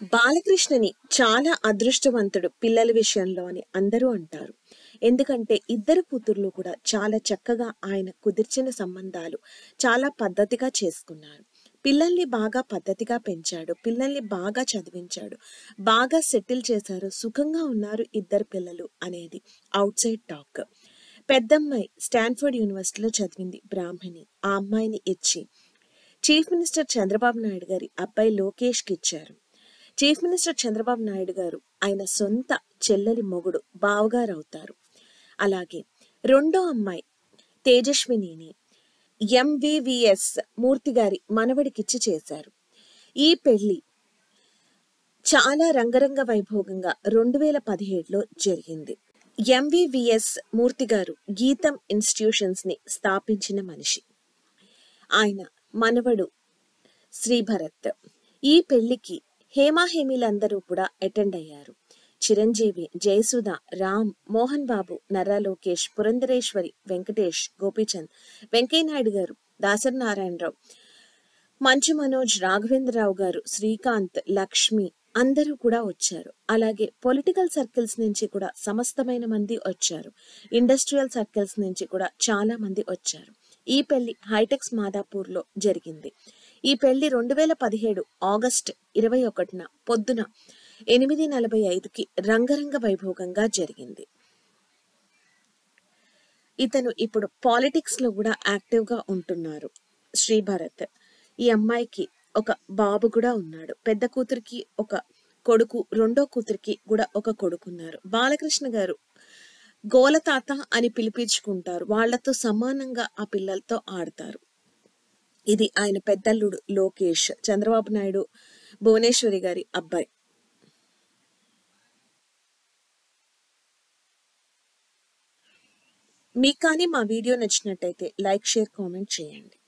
బాలకృష్ణని చాలా అదృష్టవంతుడు పిల్లల విషయంలో అని అందరూ అంటారు ఎందుకంటే ఇద్దరు కూతుర్లు కూడా చాలా చక్కగా ఆయన కుదిర్చిన సంబంధాలు చాలా పద్ధతిగా చేసుకున్నారు పిల్లల్ని బాగా పద్ధతిగా పెంచాడు పిల్లల్ని బాగా చదివించాడు బాగా సెటిల్ చేశారు సుఖంగా ఉన్నారు ఇద్దరు పిల్లలు అనేది అవుట్ సైడ్ టాక్ పెద్దమ్మాయి స్టాన్ఫర్డ్ యూనివర్సిటీలో చదివింది బ్రాహ్మణి ఆ అమ్మాయిని ఇచ్చి చీఫ్ మినిస్టర్ చంద్రబాబు నాయుడు గారి అబ్బాయి లోకేష్కి ఇచ్చారు చీఫ్ మినిస్టర్ చంద్రబాబు నాయుడు గారు ఆయన సొంత చెల్లెలి మొగుడు బావగారు అవుతారు అలాగే రెండో అమ్మాయి తేజస్వినిని ఎంవివిఎస్ మూర్తి గారి మనవడికిచ్చి చేశారు ఈ పెళ్లి చాలా రంగరంగ వైభోగంగా రెండు వేల పదిహేడులో జరిగింది ఎంవివిఎస్ మూర్తి గారు గీతం ఇన్స్టిట్యూషన్స్ ని స్థాపించిన మనిషి ఆయన మనవడు శ్రీభరత్ ఈ పెళ్లికి హేమాహేమీలందరూ కూడా అటెండ్ అయ్యారు చిరంజీవి జయసుధ రామ్ మోహన్ బాబు నర్రా లోకేష్ పురంధరేశ్వరి వెంకటేష్ గోపీచంద్ వెంకయ్యనాయుడు గారు దాసరి నారాయణరావు మంచు మనోజ్ రాఘవేంద్రరావు గారు శ్రీకాంత్ లక్ష్మి అందరూ కూడా వచ్చారు అలాగే పొలిటికల్ సర్కిల్స్ నుంచి కూడా సమస్తమైన మంది వచ్చారు ఇండస్ట్రియల్ సర్కిల్స్ నుంచి కూడా చాలా మంది వచ్చారు ఈ పెళ్లి హైటెక్స్ మాదాపూర్ లో జరిగింది ఈ పెళ్లి రెండు వేల పదిహేడు ఆగస్ట్ ఇరవై ఒకటిన పొద్దున ఎనిమిది నలభై ఐదుకి రంగరంగ వైభోగంగా జరిగింది ఇతను ఇప్పుడు పాలిటిక్స్ లో కూడా యాక్టివ్ గా ఉంటున్నారు శ్రీభరత్ ఈ అమ్మాయికి ఒక బాబు కూడా ఉన్నాడు పెద్ద కూతురికి ఒక కొడుకు రెండో కూతురికి కూడా ఒక కొడుకున్నారు బాలకృష్ణ గారు గోలతాత అని పిలిపించుకుంటారు వాళ్లతో సమానంగా ఆ పిల్లలతో ఆడతారు ఇది ఆయన పెద్దల్లుడు లోకేష్ చంద్రబాబు నాయుడు భువనేశ్వరి గారి అబ్బాయి మీకు కానీ మా వీడియో నచ్చినట్టయితే లైక్ షేర్ కామెంట్ చేయండి